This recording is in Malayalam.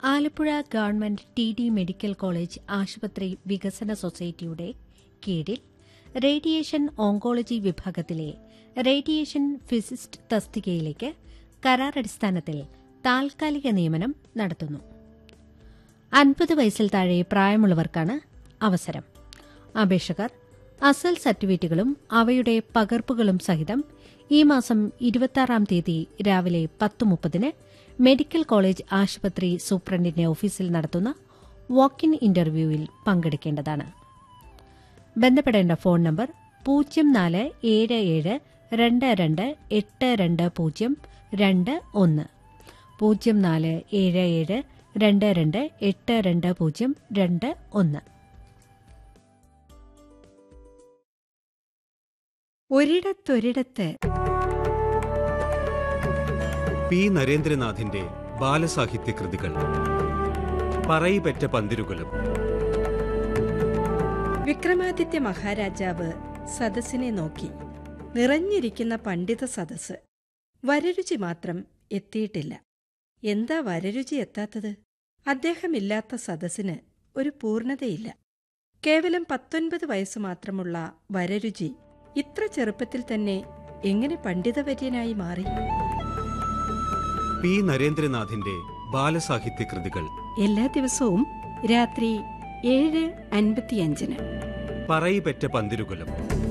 Alappuzha government T D medical college ആശുപത്രി വികസന സൊസൈറ്റിയുടെ കീഴിൽ റേഡിയേഷൻ ഓങ്കോളജി വിഭാഗത്തിലെ റേഡിയേഷൻ ഫിസിസ്റ്റ് തസ്തികയിലേക്ക് കരാറടിസ്ഥാനത്തിൽ താൽക്കാലിക നിയമനം നടത്തുന്നു അൻപത് വയസ്സിൽ താഴെ പ്രായമുള്ളവർക്കാണ് അവസരം അപേക്ഷകർ അസൽ സർട്ടിഫിക്കറ്റുകളും അവയുടെ പകർപ്പുകളും സഹിതം ഈ മാസം ഇരുപത്തിയാറാം തീയതി രാവിലെ പത്ത് മുപ്പതിന് മെഡിക്കൽ കോളേജ് ആശുപത്രി സൂപ്രണ്ടിന്റെ ഓഫീസിൽ നടത്തുന്ന വാക്ക് ഇൻ ഇന്റർവ്യൂവിൽ പങ്കെടുക്കേണ്ടതാണ് ബന്ധപ്പെടേണ്ട ഫോൺ നമ്പർ പൂജ്യം നാല് ഏഴ് ഏഴ് രണ്ട് രണ്ട് എട്ട് രണ്ട് പൂജ്യം രണ്ട് ഒന്ന് പൂജ്യം നാല് ഏഴ് ഏഴ് രണ്ട് രണ്ട് എട്ട് രണ്ട് പൂജ്യം രണ്ട് ഒന്ന് ഒരിടത്തൊരിടത്ത് പി നരേന്ദ്രനാഥിന്റെ ബാലസാഹിത്യ കൃതികൾ പറയിപെറ്റ പന്തിരുകളും വിക്രമാദിത്യ മഹാരാജാവ് സദസ്സിനെ നോക്കി നിറഞ്ഞിരിക്കുന്ന പണ്ഡിത സദസ്സ് വരരുചി മാത്രം എത്തിയിട്ടില്ല എന്താ വരരുചി എത്താത്തത് അദ്ദേഹമില്ലാത്ത സദസ്സിന് ഒരു പൂർണ്ണതയില്ല കേവലം പത്തൊൻപത് വയസ്സ് മാത്രമുള്ള വരരുചി ഇത്ര ചെറുപ്പത്തിൽ തന്നെ എങ്ങനെ പണ്ഡിതവര്യനായി മാറി പി നരേന്ദ്രനാഥിന്റെ ബാലസാഹിത്യ കൃതികൾ എല്ലാ ദിവസവും രാത്രി ഏഴ് അൻപത്തിയഞ്ചിന് പറയിപെറ്റ പന്തിരുകളും